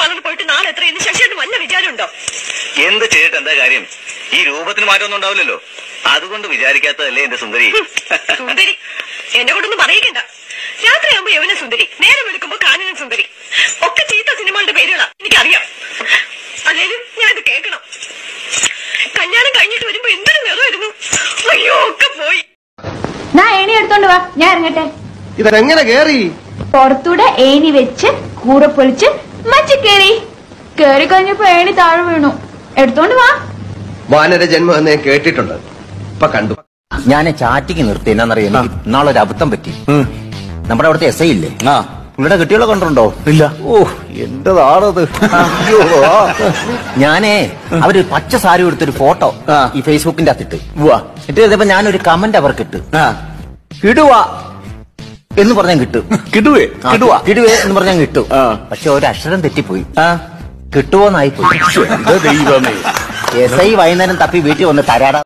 പാർലറിൽ പോയിട്ട് നാളെ എത്രയെന്ന് ശശിയുടെ വല്ല വിചാരമുണ്ടോ എന്ത് ചെയ്തിട്ട് എന്താ കാര്യം ഈ രൂപത്തിന് മാറ്റമൊന്നും ഉണ്ടാവില്ലല്ലോ അതുകൊണ്ട് വിചാരിക്കാത്തതല്ലേ എന്റെ സുന്ദരി സുന്ദരി എന്നെ കൊണ്ടൊന്നും പറയിക്കണ്ട രാത്രിയാകുമ്പോ യവന സുന്ദരി നേരം വെളുക്കുമ്പോ കാനന സുന്ദരി ഒക്കെ ചീത്ത സിനിമകളുടെ പേരുകളാ എനിക്കറിയാം അല്ലേലും ഞാൻ ഇത് കേൾക്കണം കല്യാണം കഴിഞ്ഞിട്ട് വരുമ്പോ എന്തൊരു നിറമായിരുന്നു അയ്യോ ഒക്കെ പോയി നാ ഏണി എടുത്തോണ്ട് വാ ഞാൻ ഇറങ്ങട്ടെ ഇതെങ്ങനെ കേറി പുറത്തൂടെ ഏണി വെച്ച് കൂറ പൊളിച്ച് മച്ചി കേറി കേറി കഴിഞ്ഞപ്പോ ഏണി താഴെ വീണു എടുത്തോണ്ട് വാ വാനര ജന്മം എന്ന് ഞാൻ കേട്ടിട്ടുണ്ട് ഇപ്പൊ കണ്ടു ഞാൻ ചാറ്റിക്ക് നിർത്തി എന്നാന്നറിയാം എനിക്ക് നാളെ ഒരു അബദ്ധം പറ്റി നമ്മുടെ അവിടുത്തെ എസ് ഐ ഇല്ലേ പുള്ളിയുടെ കുട്ടികളെ കണ്ടിട്ടുണ്ടോ ഇല്ല ഓ എന്റേതാണത് അയ്യോ ഞാനേ അവര് പച്ച സാരി എടുത്തൊരു ഫോട്ടോ ഈ ഫേസ്ബുക്കിന്റെ അകത്തിട്ട് എന്നിട്ട് ചെയ്തപ്പോ ഞാനൊരു കമന്റ് അവർക്ക് ഇട്ട് കിടുവാ എന്ന് പറഞ്ഞാൽ കിട്ടും കിടുവേ കിടുവാ കിടുവേ എന്ന് പറഞ്ഞാൽ കിട്ടും പക്ഷെ ഒരു അക്ഷരം തെറ്റിപ്പോയി കിട്ടുവോന്നായി പോയി ദൈവമേ എസ് ഐ വൈകുന്നേരം തപ്പി വീട്ടിൽ വന്ന് തരാടാ